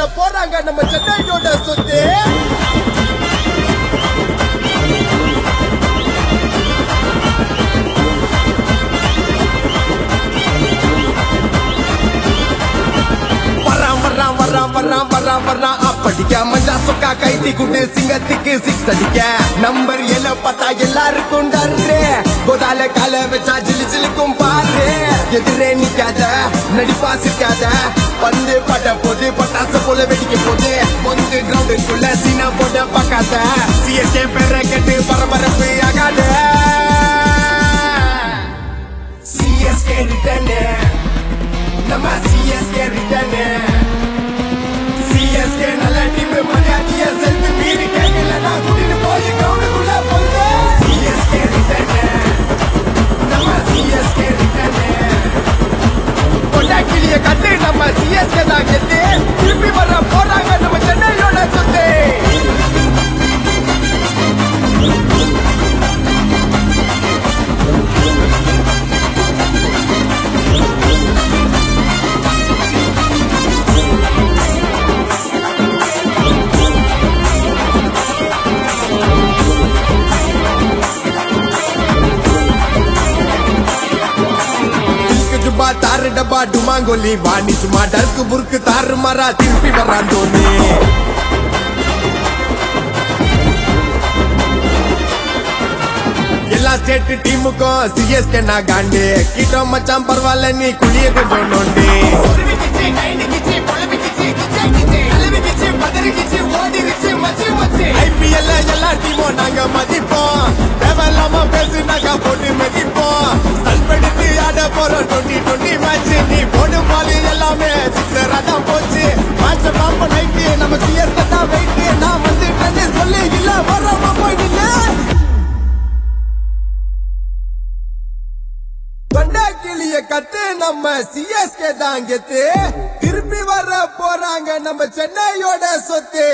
போறாங்க நம்ம சென்னையோட சொத்து வரான் வரான் வரான் வரான் வரான் வரான் அப்படிக்க மஞ்சா சொக்கா கைத்தி குண்டு சிங்கத்துக்கு சிக்ஸ் அடிக்க நம்பர் ஏழு பார்த்தா எல்லாருக்கும் டர்ரு கோதால கால வச்சா ஜிலு ஜிலுக்கும் பாரு எதிரே நிக்காத நடிப்பா சிக்காத பந்து பட போது பட்டாசு போல வெடிக்க போது பொந்து கிரவுண்டுக்குள்ள சீனா போட பார்க்காத சிஎஸ்கே பேரை கேட்டு பரபரப்பு ஆகாத சிஎஸ்கே ரிட்டர்னு நம்ம சிஎஸ்கே ரிட்டர்னு சிஎஸ்கே நல்ல டீம் மரியாதைய செல்வி மீறி கேட்கலன்னா கூட்டிட்டு போய் கிரவுண்டுக்குள்ள போகுது சிஎஸ்கே ரிட்டர்னு நம்ம சிஎஸ்கே ரிட்டர்னு கொண்டாக்கிளிய கட்டு நம்ம சிஎஸ்கே தான் கெட்டு திருப்பி வர போறாங்க நம்ம சென்னையோட சொத்து சில்க் ஜுப்பா தாரு டப்பா டுமாங்கோலி வாணி சும்மா டர்க்கு புருக்கு தாறு மாறா திருப்பி வர்றான் தோனி எல்லா ஸ்டேட் டீமுக்கும் சிஎஸ்கே நான் காண்டு கிட்டோ மச்சான் பரவாயில்ல நீ குளிய கொஞ்சம் நோண்டி ஐபிஎல்ல எல்லா டீமும் நாங்க மதிப்போம் தேவையில்லாம பேசுனாக்கா போட்டு மதிப்போம் சல்பெடுத்து ஆட போறோம் டுவெண்ட்டி டுவெண்ட்டி மேட்ச் நீ போடும் பால் எல்லாமே சிக்ஸரா தான் போச்சு மேட்ச் பாப்ப நைட்டு நம்ம சிஎஸ்கே தான் வெயிட் நான் வந்துட்டேன்னு சொல்லி இல்ல வராம போயிட்டு தொண்டாக்கிளிய கத்து நம்ம சிஎஸ்கே தான் கெத்து திருப்பி வர போறாங்க நம்ம சென்னையோட சொத்து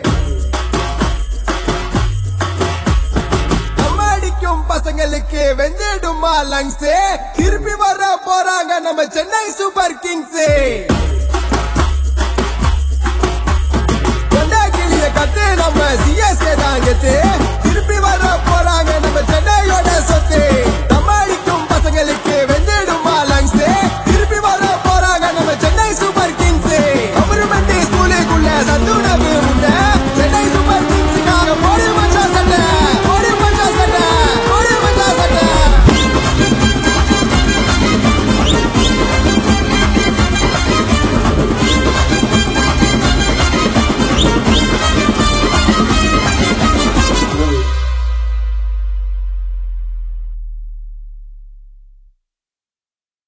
நம்ம அடிக்கும் பசங்களுக்கு வெஞ்சிடுமா லங்ஸ் திருப்பி வர போறாங்க நம்ம சென்னை சூப்பர் கிங்ஸ் கொண்டாக்கிளிய கத்து நம்ம சிஎஸ்கே தான் கெத்து திருப்பி வர போறாங்க நம்ம சென்னையோட சொத்து